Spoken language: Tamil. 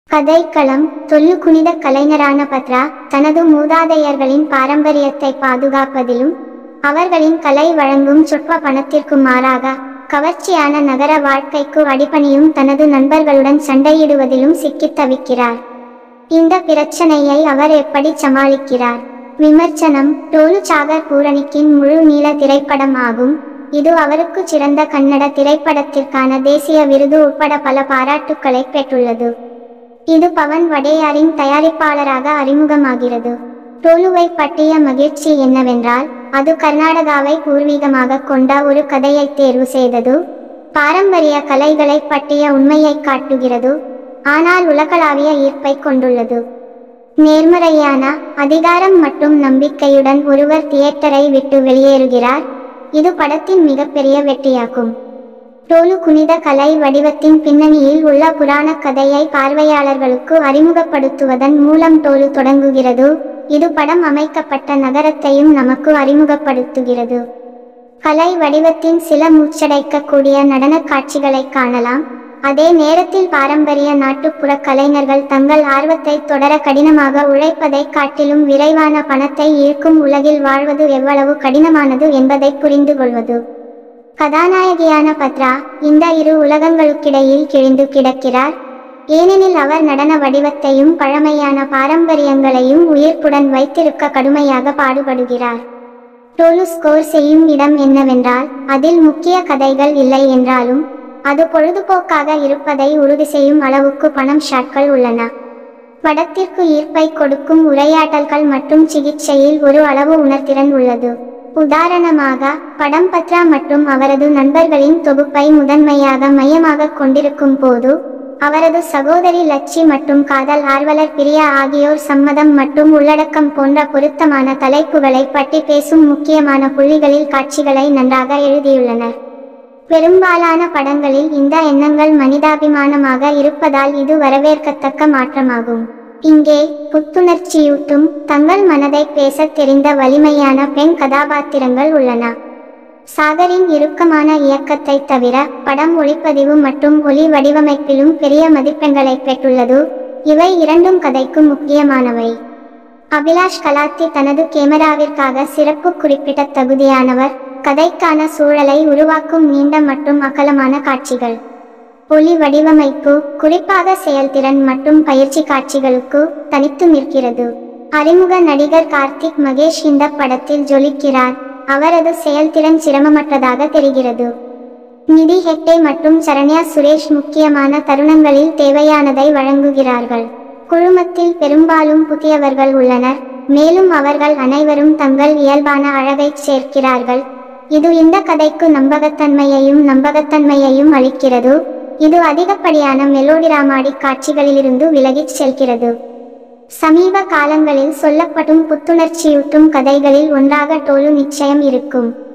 கதைக்களம் தொல்லு குனித கலைஞரான பத்ரா தனது மூதாதையர்களின் பாரம்பரியத்தை பாதுகாப்பதிலும் அவர்களின் கலை வழங்கும் சொற்ப பணத்திற்கு மாறாக கவர்ச்சியான நகர வாழ்க்கைக்கு அடிபணியும் தனது நண்பர்களுடன் சண்டையிடுவதிலும் சிக்கித் தவிக்கிறார் இந்த பிரச்சனையை அவர் எப்படி சமாளிக்கிறார் விமர்சனம் டோலு சாகர் பூரணிக்கின் முழு நீள திரைப்படம் ஆகும் இது அவருக்கு சிறந்த கன்னட திரைப்படத்திற்கான தேசிய விருது உட்பட பல பாராட்டுக்களை பெற்றுள்ளது இது பவன் வடேயாரின் தயாரிப்பாளராக அறிமுகமாகிறது டோலுவை பற்றிய மகிழ்ச்சி என்னவென்றால் அது கர்நாடகாவை பூர்வீகமாக கொண்ட ஒரு கதையை தேர்வு செய்தது பாரம்பரிய கலைகளை பற்றிய உண்மையை காட்டுகிறது ஆனால் உலகளாவிய ஈர்ப்பை கொண்டுள்ளது நேர்மறையான அதிகாரம் மற்றும் நம்பிக்கையுடன் ஒருவர் தியேட்டரை விட்டு வெளியேறுகிறார் இது படத்தின் மிகப்பெரிய வெற்றியாகும் டோலு குனித கலை வடிவத்தின் பின்னணியில் உள்ள புராண கதையை பார்வையாளர்களுக்கு அறிமுகப்படுத்துவதன் மூலம் டோலு தொடங்குகிறது இது படம் அமைக்கப்பட்ட நகரத்தையும் நமக்கு அறிமுகப்படுத்துகிறது கலை வடிவத்தின் சில மூச்சடைக்கக்கூடிய நடனக் காட்சிகளை காணலாம் அதே நேரத்தில் பாரம்பரிய நாட்டுப்புற கலைஞர்கள் தங்கள் ஆர்வத்தை தொடர கடினமாக உழைப்பதை காட்டிலும் விரைவான பணத்தை ஈர்க்கும் உலகில் வாழ்வது எவ்வளவு கடினமானது என்பதை புரிந்து கொள்வது கதாநாயகியான பத்ரா இந்த இரு உலகங்களுக்கிடையில் கிழிந்து கிடக்கிறார் ஏனெனில் அவர் நடன வடிவத்தையும் பழமையான பாரம்பரியங்களையும் உயிர்ப்புடன் வைத்திருக்க கடுமையாக பாடுபடுகிறார் டோலு ஸ்கோர் செய்யும் இடம் என்னவென்றால் அதில் முக்கிய கதைகள் இல்லை என்றாலும் அது பொழுதுபோக்காக இருப்பதை உறுதி செய்யும் அளவுக்கு பணம் ஷாட்கள் உள்ளன படத்திற்கு ஈர்ப்பை கொடுக்கும் உரையாடல்கள் மற்றும் சிகிச்சையில் ஒரு அளவு உணர்திறன் உள்ளது உதாரணமாக படம் பத்ரா மற்றும் அவரது நண்பர்களின் தொகுப்பை முதன்மையாக மையமாக கொண்டிருக்கும் போது அவரது சகோதரி லட்சி மற்றும் காதல் ஆர்வலர் பிரியா ஆகியோர் சம்மதம் மற்றும் உள்ளடக்கம் போன்ற பொருத்தமான தலைப்புகளை பற்றி பேசும் முக்கியமான புள்ளிகளில் காட்சிகளை நன்றாக எழுதியுள்ளனர் பெரும்பாலான படங்களில் இந்த எண்ணங்கள் மனிதாபிமானமாக இருப்பதால் இது வரவேற்கத்தக்க மாற்றமாகும் இங்கே புத்துணர்ச்சியூட்டும் தங்கள் மனதை பேசத் தெரிந்த வலிமையான பெண் கதாபாத்திரங்கள் உள்ளன சாகரின் இறுக்கமான இயக்கத்தை தவிர படம் ஒளிப்பதிவு மற்றும் ஒளி வடிவமைப்பிலும் பெரிய மதிப்பெண்களை பெற்றுள்ளது இவை இரண்டும் கதைக்கு முக்கியமானவை அபிலாஷ் கலாத்தி தனது கேமராவிற்காக சிறப்பு குறிப்பிட்ட தகுதியானவர் கதைக்கான சூழலை உருவாக்கும் நீண்ட மற்றும் அகலமான காட்சிகள் ஒளி வடிவமைப்பு குறிப்பாக செயல்திறன் மற்றும் பயிற்சி காட்சிகளுக்கு தனித்து நிற்கிறது அறிமுக நடிகர் கார்த்திக் மகேஷ் இந்த படத்தில் ஜொலிக்கிறார் அவரது செயல்திறன் சிரமமற்றதாக தெரிகிறது நிதி ஹெக்டே மற்றும் சரண்யா சுரேஷ் முக்கியமான தருணங்களில் தேவையானதை வழங்குகிறார்கள் குழுமத்தில் பெரும்பாலும் புதியவர்கள் உள்ளனர் மேலும் அவர்கள் அனைவரும் தங்கள் இயல்பான அழகைச் சேர்க்கிறார்கள் இது இந்த கதைக்கு நம்பகத்தன்மையையும் நம்பகத்தன்மையையும் அளிக்கிறது இது அதிகப்படியான மெலோடிராமாடி காட்சிகளிலிருந்து விலகிச் செல்கிறது சமீப காலங்களில் சொல்லப்படும் புத்துணர்ச்சியூட்டும் கதைகளில் ஒன்றாக டோலு நிச்சயம் இருக்கும்